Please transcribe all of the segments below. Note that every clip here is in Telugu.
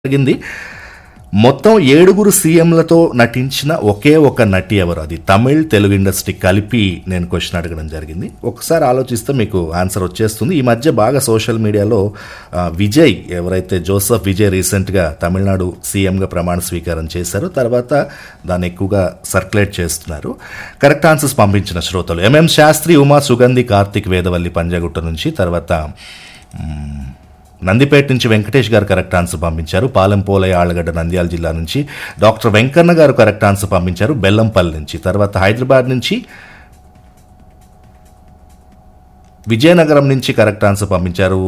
జరిగింది మొత్తం ఏడుగురు సీఎంలతో నటించిన ఒకే ఒక నటి ఎవరు అది తమిళ్ తెలుగు ఇండస్ట్రీ కలిపి నేను క్వశ్చన్ అడగడం జరిగింది ఒకసారి ఆలోచిస్తే మీకు ఆన్సర్ వచ్చేస్తుంది ఈ మధ్య బాగా సోషల్ మీడియాలో ఆ, విజయ్ ఎవరైతే జోసఫ్ విజయ్ రీసెంట్గా తమిళనాడు సీఎంగా ప్రమాణ స్వీకారం చేశారో తర్వాత దాన్ని ఎక్కువగా సర్క్యులేట్ చేస్తున్నారు కరెక్ట్ ఆన్సర్స్ పంపించిన శ్రోతలు ఎంఎం శాస్త్రి ఉమా సుగంధి కార్తిక్ వేదవల్లి పంజాగుట్ట నుంచి తర్వాత మ్, నందిపేట నుంచి వెంకటేష్ గారు కరెక్ట్ ఆన్సర్ పంపించారు పాలెంపోలయ్య ఆళ్లగడ్డ నంద్యాల జిల్లా నుంచి డాక్టర్ వెంకన్న గారు కరెక్ట్ ఆన్సర్ పంపించారు బెల్లంపల్లి నుంచి తర్వాత హైదరాబాద్ నుంచి విజయనగరం నుంచి కరెక్ట్ ఆన్సర్ పంపించారు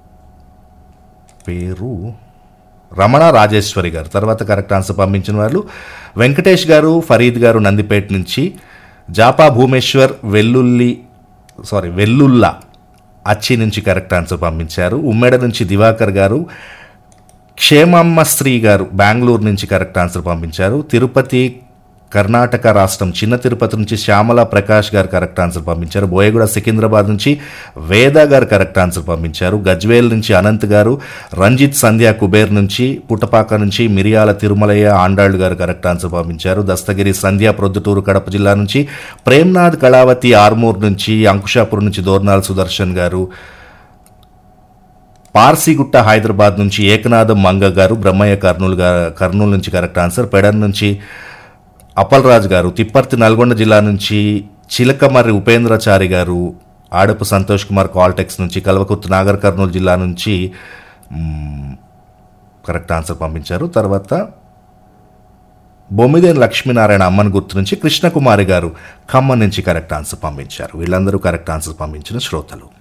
పేరు రమణ రాజేశ్వరి గారు తర్వాత కరెక్ట్ ఆన్సర్ పంపించిన వాళ్ళు వెంకటేష్ గారు ఫరీద్ గారు నందిపేట నుంచి జాపా భూమేశ్వర్ వెల్లుల్లి సారీ వెల్లుల్లా అచ్చి నుంచి కరెక్ట్ ఆన్సర్ పంపించారు ఉమ్మెడ నుంచి దివాకర్ గారు క్షేమమ్మ శ్రీ గారు బెంగళూరు నుంచి కరెక్ట్ ఆన్సర్ పంపించారు తిరుపతి కర్ణాటక రాష్ట్రం చిన్న తిరుపతి నుంచి శ్యామల ప్రకాష్ గారు కరెక్ట్ ఆన్సర్ పంపించారు బోయగూడ సికింద్రాబాద్ నుంచి వేద గారు కరెక్ట్ ఆన్సర్ పంపించారు గజ్వేల్ నుంచి అనంత్ గారు రంజిత్ సంధ్య కుబేర్ నుంచి పుట్టపాక నుంచి మిరియాల తిరుమలయ్య ఆండాళ్ళు గారు కరెక్ట్ ఆన్సర్ పంపించారు దస్తగిరి సంధ్య ప్రొద్దుటూరు కడప జిల్లా నుంచి ప్రేమ్నాథ్ కళావతి ఆర్మూర్ నుంచి అంకుషాపూర్ నుంచి దోర్నాల్ సుదర్శన్ గారు పార్సీగుట్ట హైదరాబాద్ నుంచి ఏకనాథం మంగ గారు బ్రహ్మయ్య కర్నూలు గా కర్నూలు నుంచి కరెక్ట్ ఆన్సర్ పెడన్ నుంచి అప్పలరాజు గారు తిప్పర్తి నల్గొండ జిల్లా నుంచి చిలకమర్రి ఉపేంద్రచారి గారు ఆడపు సంతోష్ కుమార్ కాల్టెక్స్ నుంచి కల్వకుర్తి నాగర్ కర్నూలు జిల్లా నుంచి మ్మ్, కరెక్ట్ ఆన్సర్ పంపించారు తర్వాత బొమ్మిదేని లక్ష్మీనారాయణ అమ్మన్ గుర్తు నుంచి కృష్ణకుమారి గారు ఖమ్మం నుంచి కరెక్ట్ ఆన్సర్ పంపించారు వీళ్ళందరూ కరెక్ట్ ఆన్సర్ పంపించిన శ్రోతలు